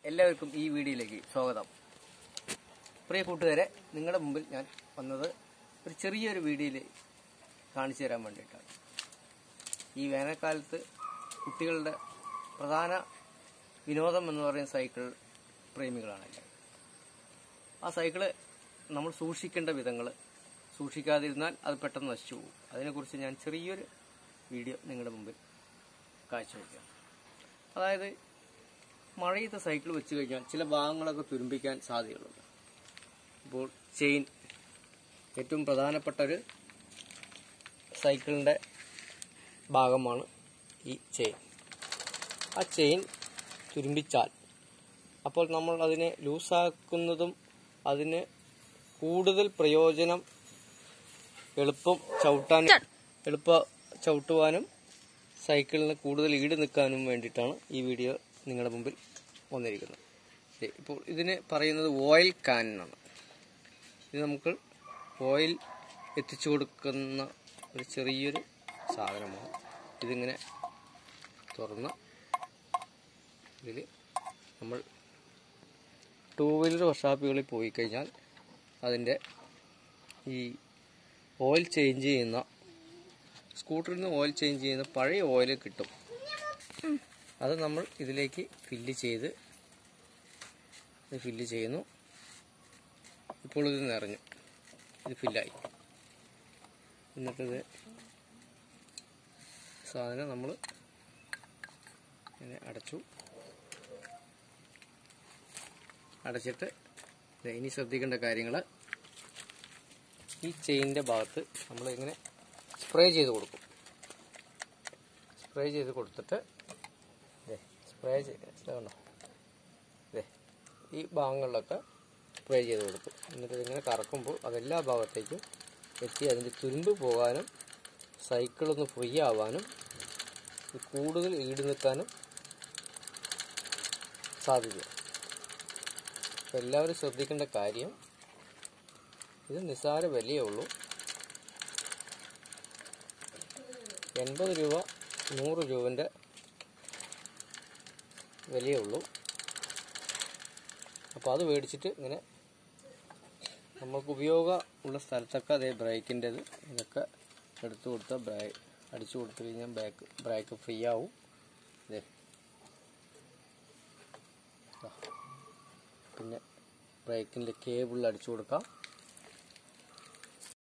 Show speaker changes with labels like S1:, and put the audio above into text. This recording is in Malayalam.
S1: എല്ലാവർക്കും ഈ വീഡിയോയിലേക്ക് സ്വാഗതം പ്രിയ കൂട്ടുകാരെ നിങ്ങളുടെ മുമ്പിൽ ഞാൻ വന്നത് ഒരു ചെറിയൊരു വീഡിയോയിൽ കാണിച്ചു തരാൻ വേണ്ടിയിട്ടാണ് ഈ വേനൽക്കാലത്ത് കുട്ടികളുടെ പ്രധാന വിനോദം എന്ന് പറയുന്ന സൈക്കിൾ പ്രേമികളാണല്ലേ ആ സൈക്കിള് നമ്മൾ സൂക്ഷിക്കേണ്ട വിധങ്ങൾ സൂക്ഷിക്കാതിരുന്നാൽ അത് പെട്ടെന്ന് നശിച്ചു പോകും അതിനെക്കുറിച്ച് ഞാൻ ചെറിയൊരു വീഡിയോ നിങ്ങളുടെ മുമ്പിൽ കാഴ്ചവെക്കാം അതായത് മഴയത്തെ സൈക്കിൾ വെച്ച് കഴിഞ്ഞാൽ ചില ഭാഗങ്ങളൊക്കെ തുരുമ്പിക്കാൻ സാധ്യതയുള്ളത് ഇപ്പോൾ ചെയിൻ ഏറ്റവും പ്രധാനപ്പെട്ട ഒരു സൈക്കിളിൻ്റെ ഭാഗമാണ് ഈ ചെയിൻ ആ ചെയിൻ തുരുമ്പിച്ചാൽ അപ്പോൾ നമ്മൾ അതിനെ ലൂസാക്കുന്നതും അതിന് കൂടുതൽ പ്രയോജനം എളുപ്പം ചവിട്ടാൻ എളുപ്പ ചവിട്ടുവാനും സൈക്കിളിന് കൂടുതൽ ഈട് നിൽക്കാനും വേണ്ടിയിട്ടാണ് ഈ വീഡിയോ നിങ്ങളുടെ മുമ്പിൽ വന്നിരിക്കുന്നത് ദേ, ഇപ്പോൾ ഇതിന് പറയുന്നത് ഓയിൽ കാൻ എന്നാണ് ഇത് നമുക്ക് ഓയിൽ എത്തിച്ചു കൊടുക്കുന്ന ഒരു ചെറിയൊരു സാധനമാണ് ഇതിങ്ങനെ തുറന്ന് ഇതിൽ നമ്മൾ ടൂ വീലർ വർഷാപ്പുകളിൽ പോയി കഴിഞ്ഞാൽ അതിൻ്റെ ഈ ഓയിൽ ചേഞ്ച് ചെയ്യുന്ന സ്കൂട്ടറിൽ നിന്ന് ഓയിൽ ചേഞ്ച് ചെയ്യുന്ന പഴയ ഓയിൽ കിട്ടും അത് നമ്മൾ ഇതിലേക്ക് ഫില്ല് ചെയ്ത് ഇത് ഫില്ല് ചെയ്യുന്നു ഇപ്പോൾ ഇത് നിറഞ്ഞു ഇത് ഫില്ലായി എന്നിട്ടിത് സാധനം നമ്മൾ ഇങ്ങനെ അടച്ചു അടച്ചിട്ട് ദേ ഇനി ശ്രദ്ധിക്കേണ്ട കാര്യങ്ങൾ ഈ ചെയിനിൻ്റെ ഭാഗത്ത് നമ്മൾ ഇങ്ങനെ സ്പ്രേ ചെയ്ത് കൊടുക്കും സ്പ്രേ ചെയ്ത് കൊടുത്തിട്ട് ദേ സ്പ്രേ ചെയ്യണോ ദേ ഈ ഭാഗങ്ങളിലൊക്കെ സ്പ്രേ ചെയ്ത് കൊടുക്കും എന്നിട്ട് ഇതിങ്ങനെ കറക്കുമ്പോൾ അതെല്ലാ ഭാഗത്തേക്കും എത്തി അതിൻ്റെ തുരുമ്പ് പോകാനും സൈക്കിളൊന്ന് ഫ്രീ ആവാനും ഇത് കൂടുതൽ ഈട് നിൽക്കാനും സാധ്യത അപ്പോൾ എല്ലാവരും ശ്രദ്ധിക്കേണ്ട കാര്യം ഇത് നിസ്സാര വിലയേ ഉള്ളൂ എൺപത് രൂപ നൂറ് രൂപൻ്റെ വിലയേ ഉള്ളൂ അപ്പോൾ അത് മേടിച്ചിട്ട് ഇങ്ങനെ നമുക്ക് ഉപയോഗം ഉള്ള സ്ഥലത്തൊക്കെ അതേ ബ്രേക്കിൻ്റെത് ഇതൊക്കെ എടുത്തു കൊടുത്താൽ ബ്രേക്ക് അടിച്ചു കൊടുത്തു കഴിഞ്ഞാൽ ബാക്ക് ബ്രേക്ക് ഫ്രീ ആവും ഇതേ ദാ. പിന്നെ ബ്രേക്കിൻ്റെ കേബിളിൽ അടിച്ചു കൊടുക്കാം